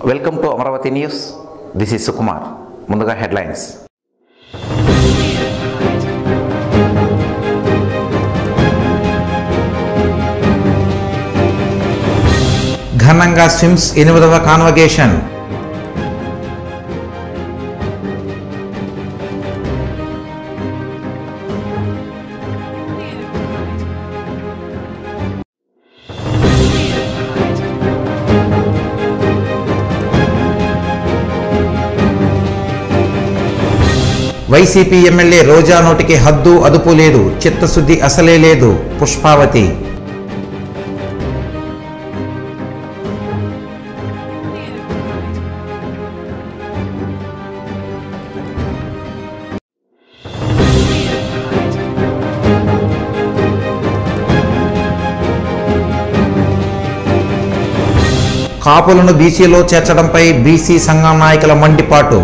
Welcome to Amaravati news this is Sukumar ముందుగా headlines ఘనంగా స్విమ్స్ ఎనిమిదవ కాన్వగేషన్ వైసీపీ ఎమ్మెల్యే రోజా నోటికి హద్దు అదుపు లేదు చిత్తశుద్ధి అసలే లేదు పుష్పావతి కాపులను బీసీలో చేర్చడంపై బీసీ సంఘం నాయకుల మండిపాటు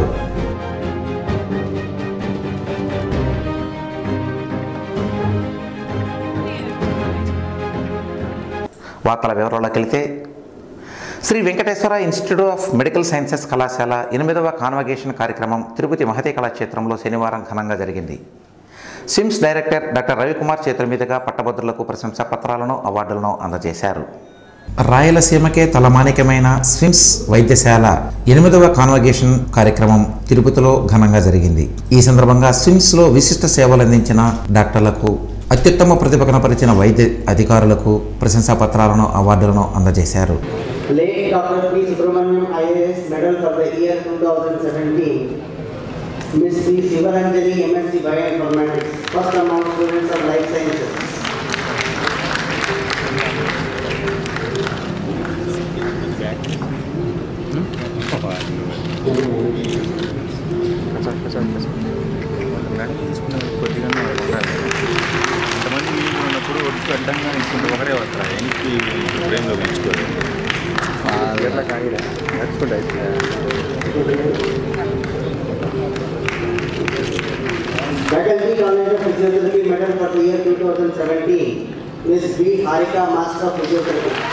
వార్తల వివరాల్లోకి వెళితే Sri Venkateswara institute of medical sciences కళాశాల ఎనిమిదవ కాన్వగేషన్ కార్యక్రమం తిరుపతి మహతి కళాక్షేత్రంలో శనివారం ఘనంగా జరిగింది సిమ్స్ డైరెక్టర్ డాక్టర్ రవికుమార్ చేతుల మీదుగా పట్టభద్రులకు ప్రశంసా పత్రాలను అవార్డులను అందజేశారు రాయలసీమకే తలమానికమైన స్విమ్స్ వైద్యశాల ఎనిమిదవ కాన్వగేషన్ కార్యక్రమం తిరుపతిలో ఘనంగా జరిగింది ఈ సందర్భంగా స్విమ్స్లో విశిష్ట సేవలు అందించిన డాక్టర్లకు అత్యుత్తమ ప్రతిభ కనపరిచిన వైద్య అధికారులకు ప్రశంసా పత్రాలను అవార్డులను అందజేశారు Late Dr. P. Subramaniam IAS Medal for the year 2017. Miss P. Sivaranjani MSc Bioinformatics, first among students of life sciences. కొద్దిగానే ఉండాలి ఇంతమంది వీళ్ళు ఉన్నప్పుడు వచ్చి అడ్డంగా ఇచ్చుకుంటే ఒకరే వస్తారు వెనక్కి బ్రెయిన్లో పెంచుకోవాలి ఎట్లా కాగిడా నడుచుకుంటే Faculty College of Physiotherapy Medal for the year 2017. Miss B. Harika Master of Physiotherapy.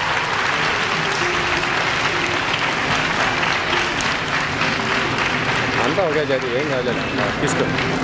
అంతా ఒకే జాతి ఏం కాలేదు తీసుకో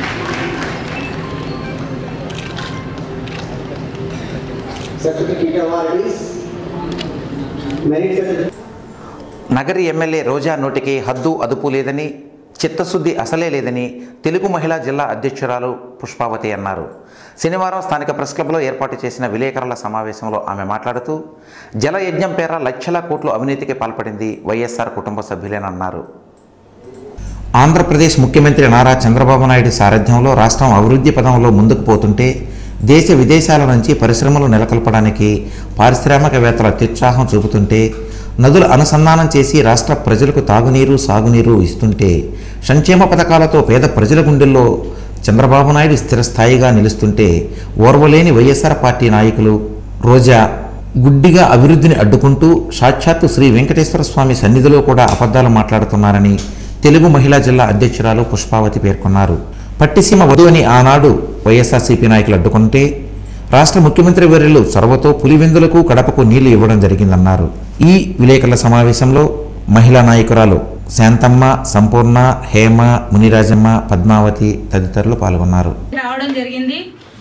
Certificate awardees. Merit certificate. Nagari MLA Roja నోటికి హద్దు అదుపు లేదని చిత్తశుద్ధి అసలే లేదని తెలుగు మహిళా జిల్లా అధ్యక్షురాలు పుష్పావతి అన్నారు శనివారం స్థానిక ప్రెస్ క్లబ్లో ఏర్పాటు చేసిన విలేకరుల సమావేశంలో ఆమె మాట్లాడుతూ జలయజ్ఞం పేర లక్షల కోట్లు అవినీతికి పాల్పడింది వైఎస్ఆర్ కుటుంబ సభ్యులేనన్నారు ఆంధ్రప్రదేశ్ ముఖ్యమంత్రి నారా చంద్రబాబు నాయుడు సారథ్యంలో రాష్ట్రం అభివృద్ధి పదంలో ముందుకు పోతుంటే దేశ విదేశాల నుంచి పరిశ్రమలు నెలకొల్పడానికి పారిశ్రామికవేత్తల అత్యుత్సాహం చూపుతుంటే నదుల అనుసంధానం చేసి రాష్ట్ర ప్రజలకు తాగునీరు సాగునీరు ఇస్తుంటే సంక్షేమ పథకాలతో పేద ప్రజల గుండెల్లో చంద్రబాబు నాయుడు స్థిరస్థాయిగా నిలుస్తుంటే ఓర్వలేని వైఎస్ఆర్ పార్టీ నాయకులు రోజా గుడ్డిగా అభివృద్ధిని అడ్డుకుంటూ సాక్షాత్తు శ్రీ వెంకటేశ్వర స్వామి సన్నిధిలో కూడా అబద్ధాలు మాట్లాడుతున్నారని తెలుగు మహిళా జిల్లా అధ్యక్షురాలు పుష్పావతి పేర్కొన్నారు పట్టిసీమ వధు అని ఆనాడు వైఎస్ఆర్సీపీ నాయకులు అడ్డుకుంటే రాష్ట్ర ముఖ్యమంత్రి వర్యులు చొరవతో పులివెందులకు కడపకు నీళ్లు ఇవ్వడం జరిగిందన్నారు ఈ విలేకరుల సమావేశంలో మహిళా నాయకురాలు శాంతమ్మ సంపూర్ణ హేమ మునిరాజమ్మ పద్మావతి తదితరులు పాల్గొన్నారు రావడం జరిగింది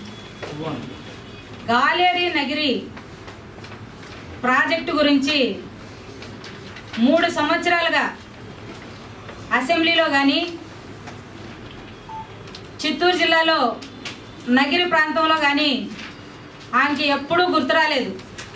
గాలేరి నగిరి ప్రాజెక్టు గురించి మూడు సంవత్సరాలుగా అసెంబ్లీలో కానీ చిత్తూరు జిల్లాలో నగిరి ప్రాంతంలో కానీ ఆమెకి ఎప్పుడూ గుర్తురాలేదు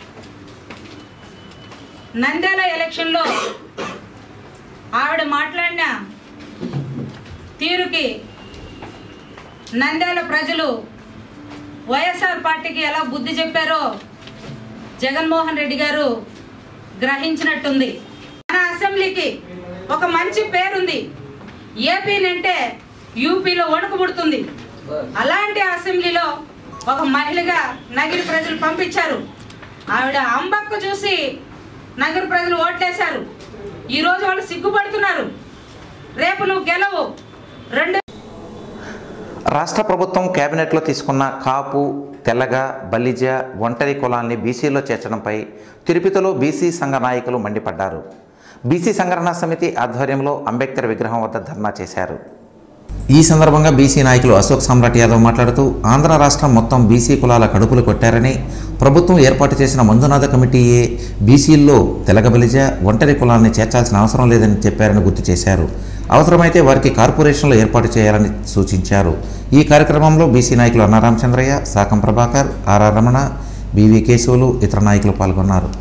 నంద్యాల ఎలక్షన్లో ఆవిడ మాట్లాడిన తీరుకి నంద్యాల ప్రజలు వైఎస్ఆర్ పార్టీకి ఎలా బుద్ధి చెప్పారో జగన్మోహన్ రెడ్డి గారు గ్రహించినట్టుంది మన అసెంబ్లీకి ఒక మంచి పేరుంది ఏపీనంటే యూపీలో వణుకు పుడుతుంది అలాంటి అసెంబ్లీలో ఒక మహిళగా నగిరి ప్రజలు పంపించారు ఆవిడ అంబక్క చూసి నగర ప్రజలు ఓట్లేశారు ఈరోజు వాళ్ళు సిగ్గుపడుతున్నారు రేపు నువ్వు గెలవు రెండు రాష్ట్ర ప్రభుత్వం కేబినెట్లో తీసుకున్న కాపు తెల్లగ బలిజ ఒంటరి కులాల్ని బీసీలో చేర్చడంపై తిరుపతిలో బీసీ సంఘ నాయకులు మండిపడ్డారు బీసీ సంఘటనా సమితి ఆధ్వర్యంలో అంబేద్కర్ విగ్రహం వద్ద ధర్నా చేశారు ఈ సందర్భంగా బీసీ నాయకులు అశోక్ సమ్రాట్ యాదవ్ మాట్లాడుతూ ఆంధ్ర రాష్ట్రం మొత్తం బీసీ కులాల కడుపులు కొట్టారని ప్రభుత్వం ఏర్పాటు చేసిన మంజునాథ కమిటీయే బీసీల్లో తెలగబలిజ ఒంటరి కులాన్ని చేర్చాల్సిన అవసరం లేదని చెప్పారని గుర్తు చేశారు అవసరమైతే వారికి కార్పొరేషన్లు ఏర్పాటు చేయాలని సూచించారు ఈ కార్యక్రమంలో బీసీ నాయకులు అన్నారామచంద్రయ్య సాకం ప్రభాకర్ ఆర్ఆర్ రమణ బీవీ కేశవులు ఇతర నాయకులు పాల్గొన్నారు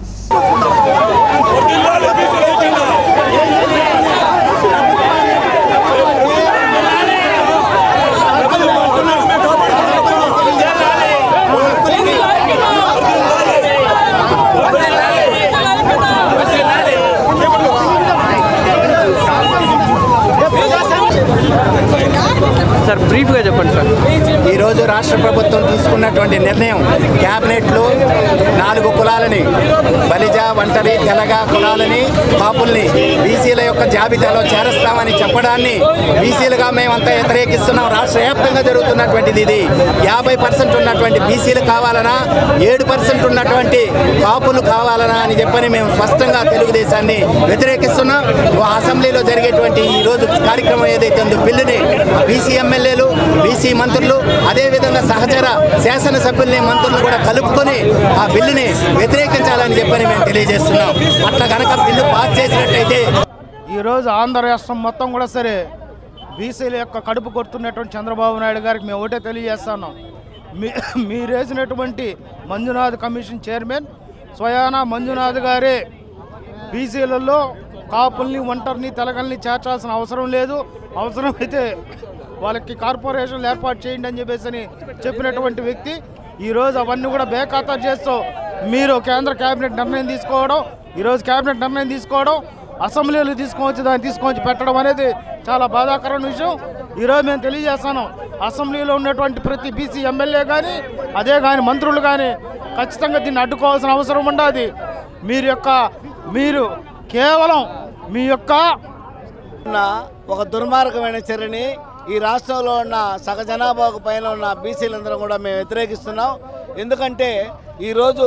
సార్ బ్రీఫ్గా చెప్పండి సార్ ఈరోజు రాష్ట్ర ప్రభుత్వం తీసుకున్నటువంటి నిర్ణయం క్యాబినెట్లో నాలుగు కులాలని బలిజ ఒంటరి తెలగ కులాలని కాపుల్ని బీసీల యొక్క జాబితాలో చేరుస్తామని చెప్పడాన్ని బీసీలుగా మేమంతా వ్యతిరేకిస్తున్నాం రాష్ట్ర వ్యాప్తంగా జరుగుతున్నటువంటిది ఇది యాభై పర్సెంట్ ఉన్నటువంటి బీసీలు కావాలనా ఏడు పర్సెంట్ ఉన్నటువంటి కాపులు కావాలనా అని చెప్పని మేము స్పష్టంగా తెలుగుదేశాన్ని వ్యతిరేకిస్తున్నాం అసెంబ్లీలో జరిగేటువంటి ఈ రోజు కార్యక్రమం ఏదైతే ఉందో బిల్లుని బీసీ ఎమ్మెల్యేలు బీసీ మంత్రులు అదేవిధంగా సహచర శాసనసభ్యుల్ని మంత్రులు కూడా కలుపుకొని ఆ బిల్లుని వ్యతిరేకించాలని చెప్పని మేము తెలియజేస్తున్నాం అట్లా కనుక బిల్లు పాస్ చేసినట్టయితే ఈరోజు ఆంధ్ర రాష్ట్రం మొత్తం కూడా సరే బీసీల యొక్క కడుపు కొడుతున్నటువంటి చంద్రబాబు నాయుడు గారికి మేము ఒకటే తెలియజేస్తున్నాం మీ మీరు వేసినటువంటి మంజునాథ్ కమిషన్ చైర్మన్ స్వయానా మంజునాథ్ గారే బీసీలలో కాపుల్ని ఒంటరిని తెలగల్ని చేర్చాల్సిన అవసరం లేదు అవసరమైతే వాళ్ళకి కార్పొరేషన్లు ఏర్పాటు చేయండి అని చెప్పేసి అని చెప్పినటువంటి వ్యక్తి ఈరోజు అవన్నీ కూడా బేఖాతరు చేస్తూ మీరు కేంద్ర కేబినెట్ నిర్ణయం తీసుకోవడం ఈరోజు కేబినెట్ నిర్ణయం తీసుకోవడం అసెంబ్లీలో తీసుకొచ్చి దాన్ని తీసుకొచ్చి పెట్టడం అనేది చాలా బాధాకరమైన విషయం ఈరోజు మేము తెలియజేస్తాను అసెంబ్లీలో ఉన్నటువంటి ప్రతి బీసీ ఎమ్మెల్యే కానీ అదే కానీ మంత్రులు కానీ ఖచ్చితంగా దీన్ని అడ్డుకోవాల్సిన అవసరం ఉండదు మీరు యొక్క మీరు కేవలం మీ యొక్క ఉన్న ఒక దుర్మార్గమైన చర్యని ఈ రాష్ట్రంలో ఉన్న సగ జనాభాకు పైన ఉన్న బీసీలందరం కూడా మేము వ్యతిరేకిస్తున్నాం ఎందుకంటే ఈరోజు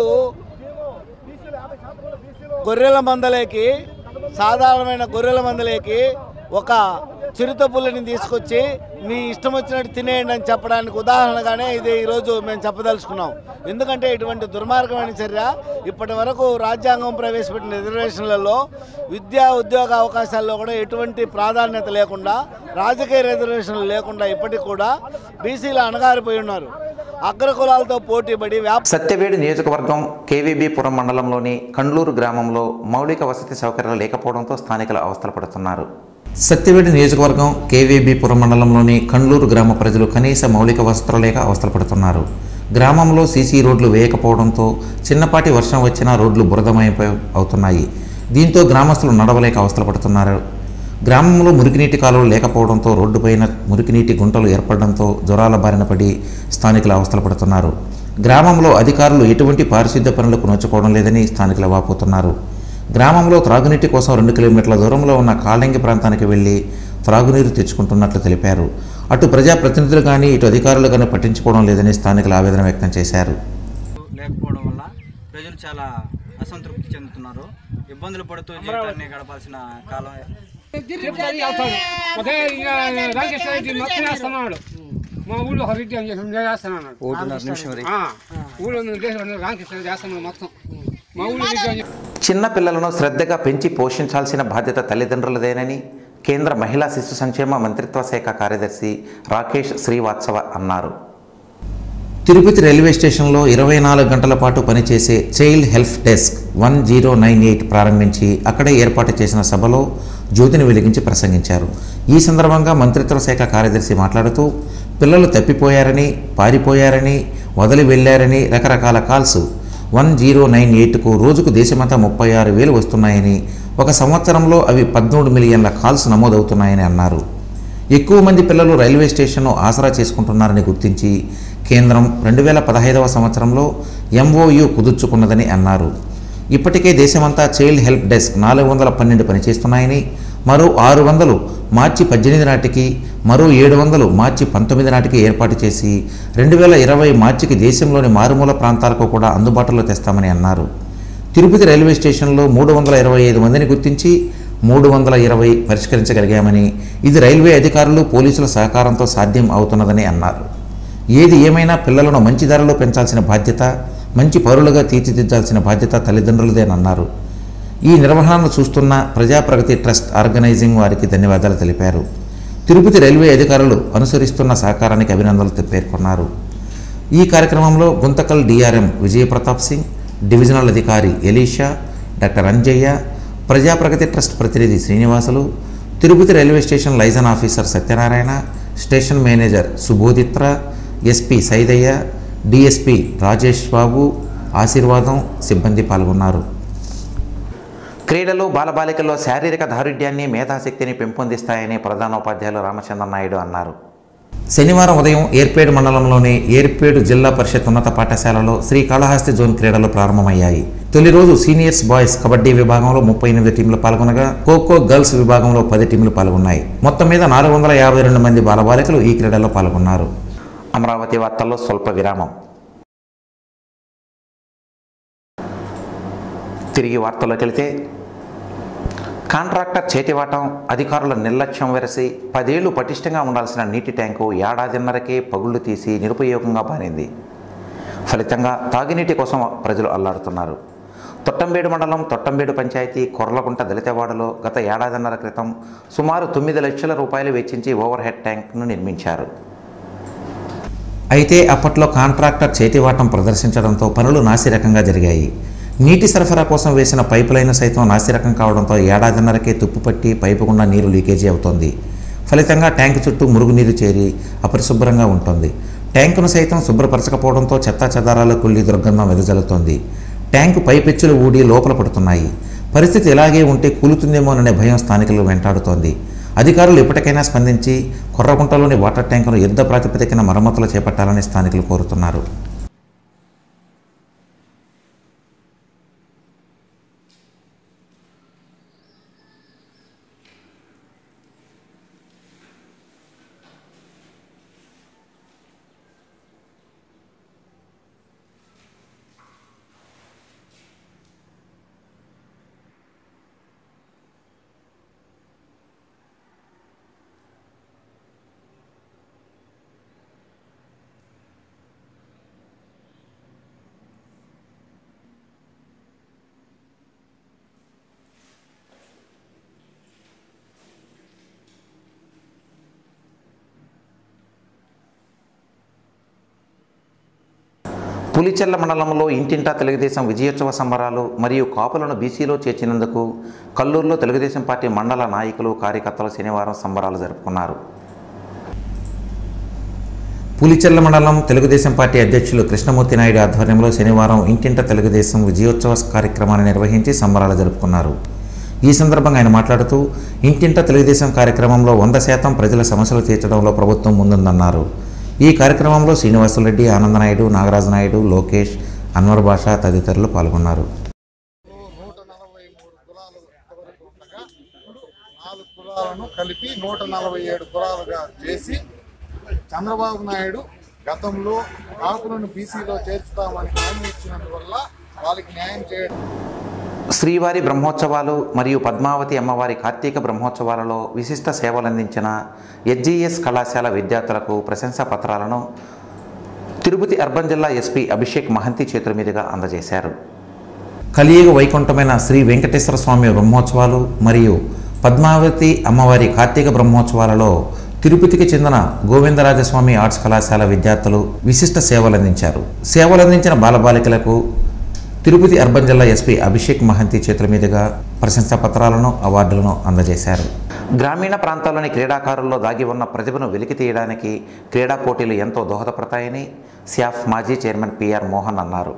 గొర్రెల మందలేకి సాధారణమైన గొర్రెల మందలేకి ఒక చిరుత పుల్లని తీసుకొచ్చి మీ ఇష్టం వచ్చినట్టు తినేయండి అని చెప్పడానికి ఉదాహరణగానే ఇది ఈరోజు మేము చెప్పదలుచుకున్నాం ఎందుకంటే ఇటువంటి దుర్మార్గమైన చర్య ఇప్పటి వరకు రాజ్యాంగం ప్రవేశపెట్టిన రిజర్వేషన్లలో విద్యా ఉద్యోగ అవకాశాల్లో కూడా ఎటువంటి ప్రాధాన్యత లేకుండా రాజకీయ రిజర్వేషన్లు లేకుండా ఇప్పటికి కూడా బీసీలు అణగారిపోయి ఉన్నారు అగ్రకులాలతో పోటీపడి వ్యాప సత్యవేడు నియోజకవర్గం కేవీబీపురం మండలంలోని కండ్లూరు గ్రామంలో మౌలిక వసతి సౌకర్యాలు లేకపోవడంతో స్థానికులు అవస్థలు పడుతున్నారు సత్యవేడు నియోజకవర్గం కేవీబీపురం మండలంలోని కండ్లూరు గ్రామ ప్రజలు కనీస మౌలిక వసతులు లేక అవస్థలు పడుతున్నారు గ్రామంలో సీసీ రోడ్లు వేయకపోవడంతో చిన్నపాటి వర్షం వచ్చినా రోడ్లు బురదమయపై అవుతున్నాయి దీంతో గ్రామస్తులు నడవలేక అవస్థలు పడుతున్నారు గ్రామంలో మురికినీటి కాలువలు లేకపోవడంతో రోడ్డుపైన మురికినీటి గుంటలు ఏర్పడడంతో జ్వరాల బారిన పడి స్థానికులు అవస్థలు పడుతున్నారు గ్రామంలో అధికారులు ఎటువంటి పారిశుద్ధ్య పనులకు నోచుకోవడం లేదని స్థానికులు వాపోతున్నారు గ్రామంలో త్రాగునీటి కోసం రెండు కిలోమీటర్ల దూరంలో ఉన్న కాళంగి ప్రాంతానికి వెళ్లి త్రాగునీరు తెచ్చుకుంటున్నట్లు తెలిపారు అటు ప్రజాప్రతినిధులు కానీ ఇటు అధికారులు కానీ పట్టించుకోవడం లేదని స్థానికులు ఆవేదన వ్యక్తం చేశారు లేకపోవడం వల్ల ప్రజలు చాలా అసంతృప్తి చెందుతున్నారు ఇబ్బందులు పడుతూ జీవితాన్ని గడపాల్సిన కాలం అదే ఇక రాకేష్ రెడ్డి మొత్తం వేస్తున్నాడు మా ఊళ్ళో ఒక రెడ్డి అని చెప్పి నేను వేస్తున్నాను ఒకటిన్నర నిమిషం రే. ఆ, ఊళ్ళో నువ్వు చేసిన రామకృష్ణ రెడ్డి వేస్తున్నాడు మొత్తం మా ఊళ్ళో రెడ్డి అని చెప్పి చిన్న పిల్లలను శ్రద్ధగా పెంచి పోషించాల్సిన బాధ్యత తల్లిదండ్రులదేనని కేంద్ర మహిళా శిశు సంక్షేమ మంత్రిత్వ శాఖ కార్యదర్శి రాకేష్ శ్రీవాత్సవ అన్నారు తిరుపతి రైల్వే స్టేషన్లో ఇరవై నాలుగు గంటల పాటు పనిచేసే child help desk one zero nine eight ప్రారంభించి అక్కడే ఏర్పాటు చేసిన సభలో జ్యోతిని వెలిగించి ప్రసంగించారు ఈ సందర్భంగా మంత్రిత్వ శాఖ కార్యదర్శి మాట్లాడుతూ పిల్లలు తప్పిపోయారని పారిపోయారని వదిలి వెళ్ళారని రకరకాల కాల్స్ వన్ జీరో నైన్ ఎయిట్కు రోజుకు దేశమంతా ముప్పై ఆరు వేలు వస్తున్నాయని ఒక సంవత్సరంలో అవి పదమూడు మిలియన్ల కాల్స్ నమోదవుతున్నాయని అన్నారు ఎక్కువ మంది పిల్లలు రైల్వే స్టేషన్ను ఆసరా చేసుకుంటున్నారని గుర్తించి కేంద్రం రెండు వేల పదహైదవ సంవత్సరంలో ఎంఓయు కుదుర్చుకున్నదని అన్నారు ఇప్పటికే దేశమంతా చైల్డ్ హెల్ప్ డెస్క్ నాలుగు వందల పన్నెండు పనిచేస్తున్నాయని మరో ఆరు వందలు మార్చి పద్దెనిమిది నాటికి మరో ఏడు వందలు మార్చి పంతొమ్మిది నాటికి ఏర్పాటు చేసి రెండు వేల ఇరవై మార్చికి దేశంలోని మారుమూల ప్రాంతాలకు కూడా అందుబాటులో తెస్తామని అన్నారు తిరుపతి రైల్వే స్టేషన్లో మూడు వందల ఇరవై ఐదు మందిని గుర్తించి మూడు వందల ఇరవై పరిష్కరించగలిగామని ఇది రైల్వే అధికారులు పోలీసుల సహకారంతో సాధ్యం అవుతున్నదని అన్నారు ఏది ఏమైనా పిల్లలను మంచి ధరలో పెంచాల్సిన బాధ్యత మంచి పౌరులుగా తీర్చిదిద్దాల్సిన బాధ్యత తల్లిదండ్రులదేనన్నారు ఈ నిర్వహణను చూస్తున్న ప్రజాప్రగతి ట్రస్ట్ ఆర్గనైజింగ్ వారికి ధన్యవాదాలు తెలిపారు తిరుపతి రైల్వే అధికారులు అనుసరిస్తున్న సహకారానికి అభినందనలు పేర్కొన్నారు ఈ కార్యక్రమంలో గుంతకల్ డిఆర్ఎం విజయప్రతాప్ సింగ్ డివిజనల్ అధికారి ఎలీషా డాక్టర్ అంజయ్య ప్రజాప్రగతి ట్రస్ట్ ప్రతినిధి Srinivasulu Tirupati railway station liaison officer Satyanarayana station manager Subodhitra SP Saidaiah DSP Rajesh Babu Ashirvadam సిబ్బంది పాల్గొన్నారు క్రీడలు బాలబాలికల్లో శారీరక దారుఢ్యాన్ని మేధాశక్తిని పెంపొందిస్తాయని ప్రధానోపాధ్యాయులు రామచంద్ర నాయుడు అన్నారు శనివారం ఉదయం ఏర్పేడు మండలంలోని ఏర్పేడు జిల్లా పరిషత్ ఉన్నత పాఠశాలలో శ్రీకాళహస్తి జోన్ క్రీడలు ప్రారంభమయ్యాయి తొలి రోజు సీనియర్స్ బాయ్స్ కబడ్డీ విభాగంలో ముప్పై ఎనిమిది టీంలు పాల్గొనగా ఖోఖో గర్ల్స్ విభాగంలో పది టీంలు పాల్గొన్నాయి మొత్తం మీద నాలుగు వందల యాభై రెండు మంది బాలబాలికలు ఈ క్రీడల్లో పాల్గొన్నారు అమరావతి వార్తల్లో స్వల్ప విరామం తిరిగి వార్తల్లోకి వెళితే కాంట్రాక్టర్ చేతివాటం అధికారుల నిర్లక్ష్యం వెరసి పదేళ్లు పటిష్టంగా ఉండాల్సిన నీటి ట్యాంకు ఏడాదిన్నరకే పగుళ్లు తీసి నిరుపయోగంగా మారింది ఫలితంగా తాగునీటి కోసం ప్రజలు అల్లాడుతున్నారు తొట్టంబేడు మండలం తొట్టంబేడు పంచాయతీ కొర్లగుంట దళితవాడలో గత ఏడాదిన్నర క్రితం సుమారు తొమ్మిది లక్షల రూపాయలు వెచ్చించి ఓవర్ హెడ్ ట్యాంక్ను నిర్మించారు అయితే అప్పట్లో కాంట్రాక్టర్ చేతివాటం ప్రదర్శించడంతో పనులు నాసిరకంగా జరిగాయి నీటి సరఫరా కోసం వేసిన పైపు లైన్ సైతం నాసిరకం కావడంతో ఏడాదిన్నరకే తుప్పుపట్టి పైపు గుండా నీరు లీకేజీ అవుతోంది ఫలితంగా ట్యాంకు చుట్టూ మురుగునీరు చేరి అపరిశుభ్రంగా ఉంటుంది ట్యాంకును సైతం శుభ్రపరచకపోవడంతో చెత్తా చెదారాలు కుళ్ళి దుర్గంధం వెదజల్లుతోంది ట్యాంకు పైపెచ్చులు ఊడి లోపల పడుతున్నాయి పరిస్థితి ఇలాగే ఉంటే కూలుతుందేమోననే భయం స్థానికులు వెంటాడుతోంది అధికారులు ఇప్పటికైనా స్పందించి కొర్రగుంటలోని వాటర్ ట్యాంకును యుద్ధ ప్రాతిపదికన మరమ్మతులు చేపట్టాలని స్థానికులు కోరుతున్నారు పులిచెర్ల మండలంలో ఇంటింటా తెలుగుదేశం విజయోత్సవ సంబరాలు మరియు కాపులను బీసీలో చేర్చినందుకు కల్లూరులో తెలుగుదేశం పార్టీ మండల నాయకులు కార్యకర్తలు శనివారం సంబరాలు జరుపుకున్నారు పులిచెర్ల మండలం తెలుగుదేశం పార్టీ అధ్యక్షులు కృష్ణమూర్తి నాయుడు ఆధ్వర్యంలో శనివారం ఇంటింట తెలుగుదేశం విజయోత్సవ కార్యక్రమాన్ని నిర్వహించి సంబరాలు జరుపుకున్నారు ఈ సందర్భంగా ఆయన మాట్లాడుతూ ఇంటింట తెలుగుదేశం కార్యక్రమంలో వంద శాతం ప్రజల సమస్యలు తీర్చడంలో ప్రభుత్వం ముందుందన్నారు ఈ కార్యక్రమంలో శ్రీనివాసులరెడ్డి ఆనందనాయుడు నాగరాజు నాయుడు లోకేష్ అన్వర్ భాష తదితరులు పాల్గొన్నారు నూట నలభై మూడు కులాలు ఇంతవరకు ఉండగా ఇప్పుడు నాలుగు కులాలను కలిపి నూట నలభై ఏడు కులాలుగా చేసి చంద్రబాబు నాయుడు గతంలో కాపులను బీసీలో చేర్చుతామని హామీ ఇచ్చినందువల్ల వాళ్ళకి న్యాయం చేయడం శ్రీవారి బ్రహ్మోత్సవాలు మరియు పద్మావతి అమ్మవారి కార్తీక బ్రహ్మోత్సవాలలో విశిష్ట సేవలందించిన హెచ్జిఎస్ కళాశాల విద్యార్థులకు ప్రశంసా పత్రాలను తిరుపతి అర్బన్ జిల్లా ఎస్పీ అభిషేక్ మహంతి చేతుల మీదుగా అందజేశారు కలియుగ వైకుంఠమైన శ్రీ వెంకటేశ్వర స్వామి బ్రహ్మోత్సవాలు మరియు పద్మావతి అమ్మవారి కార్తీక బ్రహ్మోత్సవాలలో తిరుపతికి చెందిన గోవిందరాజస్వామి ఆర్ట్స్ కళాశాల విద్యార్థులు విశిష్ట సేవలందించారు సేవలందించిన బాలబాలికలకు తిరుపతి అర్బన్ జిల్లా ఎస్పీ అభిషేక్ మహంతి చేతుల మీదుగా ప్రశంసా పత్రాలను అవార్డులను అందజేశారు గ్రామీణ ప్రాంతాల్లోని క్రీడాకారుల్లో దాగి ఉన్న ప్రతిభను వెలికి తీయడానికి క్రీడా పోటీలు ఎంతో దోహదపడతాయని స్యాఫ్ మాజీ చైర్మన్ పిఆర్ మోహన్ అన్నారు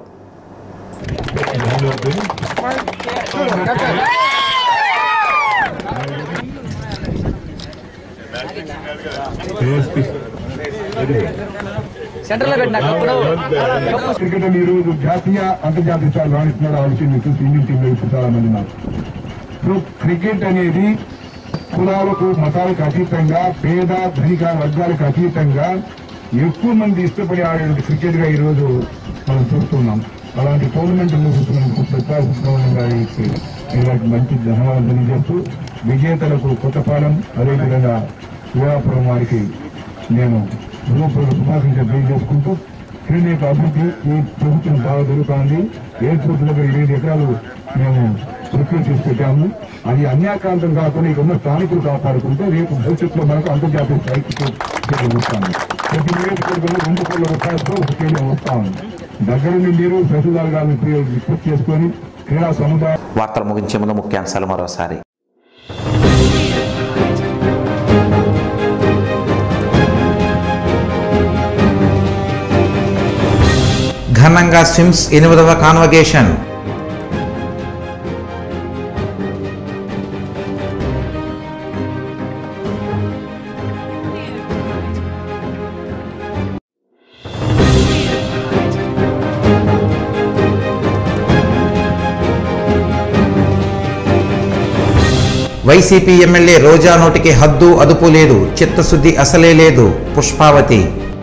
క్రికెట్ ఈ రోజు జాతీయ అంతర్జాతీయ స్థాయిలో రాణిస్తున్నారు ఆ విషయం మీకు ఇండియన్ టీంలో ఇప్పుడు చాలా మంది ఉన్నారు సో క్రికెట్ అనేది కులాలకు మతాలకు అతీతంగా పేద ధనిక వర్గాలకు అతీతంగా ఎక్కువ మంది ఇష్టపడి ఆడే క్రికెట్ గా ఈ రోజు మనం చూస్తున్నాం అలాంటి టోర్నమెంట్ నిర్వహిస్తున్నందుకు ప్రతాప్ సుబ్రహ్మణ్యం గారికి ఇలాంటి మంచి ధన్యవాదాలు తెలియజేస్తూ విజేతలకు కొత్తపాలెం అదేవిధంగా యువాపురం వారికి నేను హృదయపూర్వక శుభాకాంక్షలు తెలియజేసుకుంటూ క్రీడ యొక్క అభివృద్ధి ఈ ప్రభుత్వం బాగా జరుగుతోంది ఎయిర్పోర్ట్ దగ్గర ఇరవై ఎకరాలు మేము సెక్యూర్ చేసి పెట్టాము అది అన్యాక్రాంతం కాకుండా ఇక ఉన్న స్థానికులు కాపాడుకుంటే రేపు భవిష్యత్తులో మనకు అంతర్జాతీయ స్థాయికి వస్తాము ప్రతి నియోజకవర్గంలో రెండు కోట్ల రూపాయలతో ఒక కేంద్రం వస్తా ఉంది దగ్గరుండి మీరు తహసీల్దార్ గారిని రిక్వెస్ట్ చేసుకొని క్రీడా సముదాయం వార్తలు ముగించే ముందు ముఖ్యాంశాలు మరోసారి ఘనంగా స్విమ్స్ ఎనిమిదవ కాన్వగేషన్ వైసీపీ ఎమ్మెల్యే రోజా నోటికి హద్దు అదుపు లేదు చిత్తశుద్ధి అసలే లేదు పుష్పావతి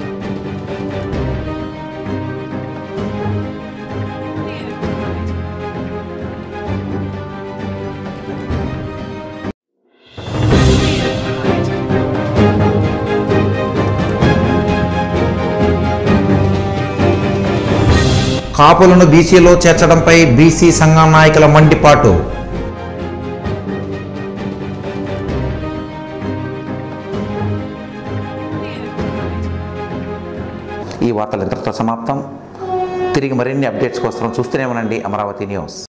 కాపులను బీసీలో చేర్చడంపై బీసీ సంఘం నాయకుల మండిపాటు ఈ వార్తలు ఇంతటితో సమాప్తం తిరిగి మరిన్ని అప్డేట్స్ కోసం చూస్తూనే ఉండండి అమరావతి న్యూస్